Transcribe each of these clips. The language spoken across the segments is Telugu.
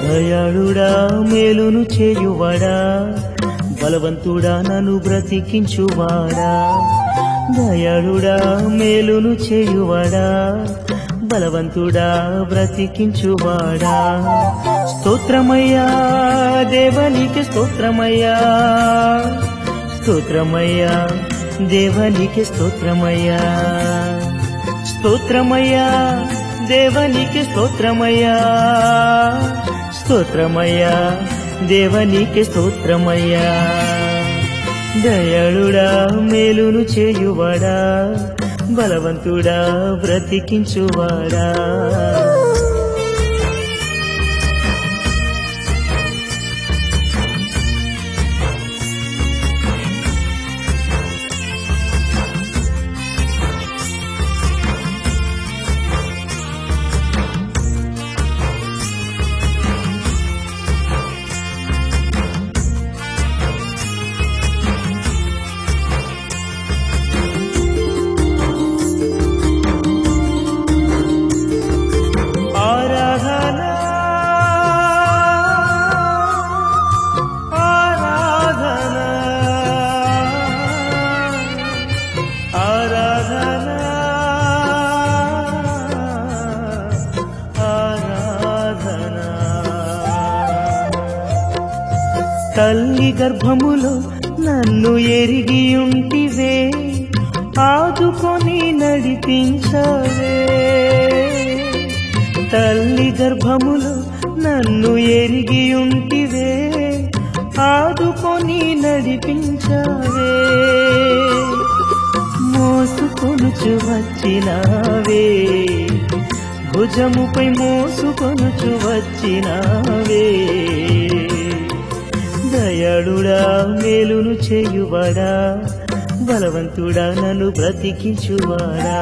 దయాళుడా మేలును చేయువాడా బలవంతుడా నన్ను బ్రతికించువాడా దయాళుడా మేలును చేయువాడా బలవంతుడా బ్రతికించువాడా స్తోత్రమయ్యా దేవనికి స్తోత్రమయ్యా స్తోత్రమయ్యా దేవనికి స్తోత్రమయ్యా స్తోత్రమయ్యా దేవనికి స్తోత్రమయ్యా స్తోత్రమయ్యా దేవనికి స్తోత్రమయ్యా దయాళుడా మేలును చేయువాడా బలవంతుడా బ్రతికించువాడా ఆరాధన ఆరాధన ఆరాధన ఆరాధన తల్లి గర్భములో నన్ను ఎరిగి ఉంటివే ఆదుకొని నడిపించవే తల్లి గర్భములో నన్ను ఎరిగి ఉంటివే ఆదుకొని నడిపించవే మోసుకొనుచు వచ్చినావే భుజముపై మోసుకొనుచు వచ్చినావే దయాళుడా మేలును చేయువాడా బలవంతుడా నన్ను బ్రతికించువాడా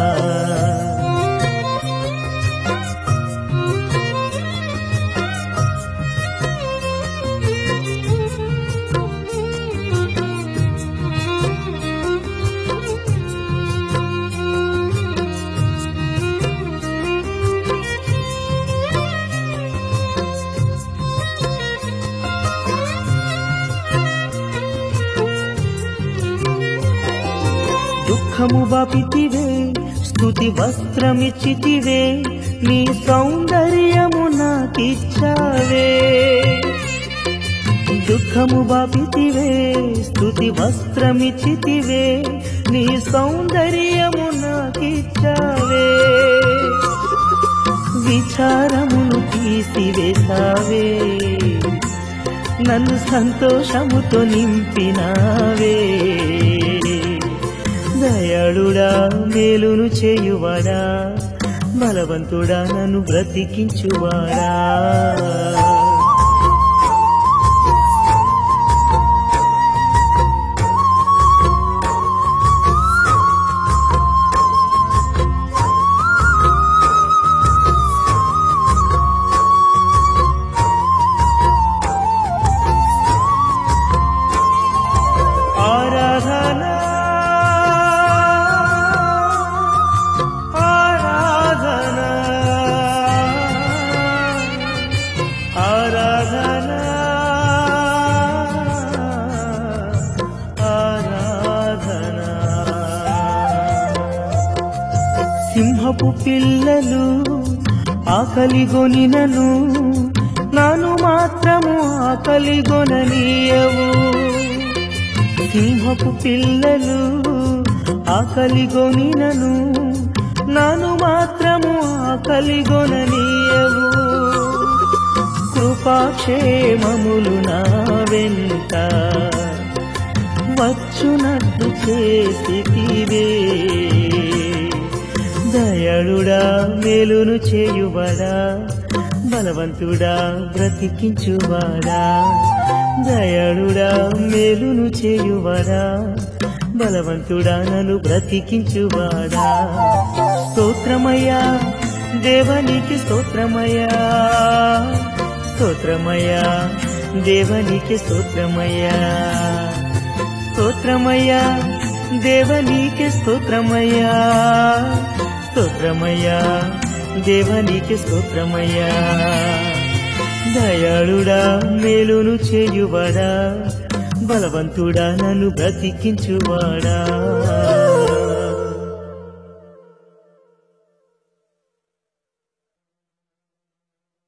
దుఃఖము బాపితివే స్తుతి వస్త్రమిచ్చితివే నీ సౌందర్యము నాకిచ్చావే దుఃఖము బాపితివే స్తుతి వస్త్రమిచ్చితివే నీ సౌందర్యము నాకిచ్చావే విచారమును తీసివేసావే నన్ను సంతోషముతో నింపినావే దయాళుడా మేలును చేయువాడా బలవంతుడా నన్ను బ్రతికించువాడా ఆరాధన ఆరాధన ఆరాధన ఆరాధన సింహపు పిల్లలు ఆకలిగొనినను నాను మాత్రము ఆకలిగొననీయవు సింహపు పిల్లలు ఆకలిగొనినను నాను మాత్రము ఆకలిగొననీయవు కృపాక్షేమములు నా వెంట వచ్చునట్టు చేసితివే దయాళుడా మేలును చేయువాడా బలవంతుడా బ్రతికించువాడా దయాళుడా మేలును చేయువాడా బలవంతుడా నన్ను బ్రతికించువాడా స్తోత్రమయ్యా దేవనికి స్తోత్రమయ్యా స్తోత్రమయ్యా దేవనికి స్తోత్రమయ్యా స్తోత్రమయ్యా దేవనికి స్తోత్రమయ్యా స్తోత్రమయ్యా దేవనికి స్తోత్రమయ్యా దయాళుడా మేలును చేయువాడా బలవంతుడా నన్ను బ్రతికించువాడా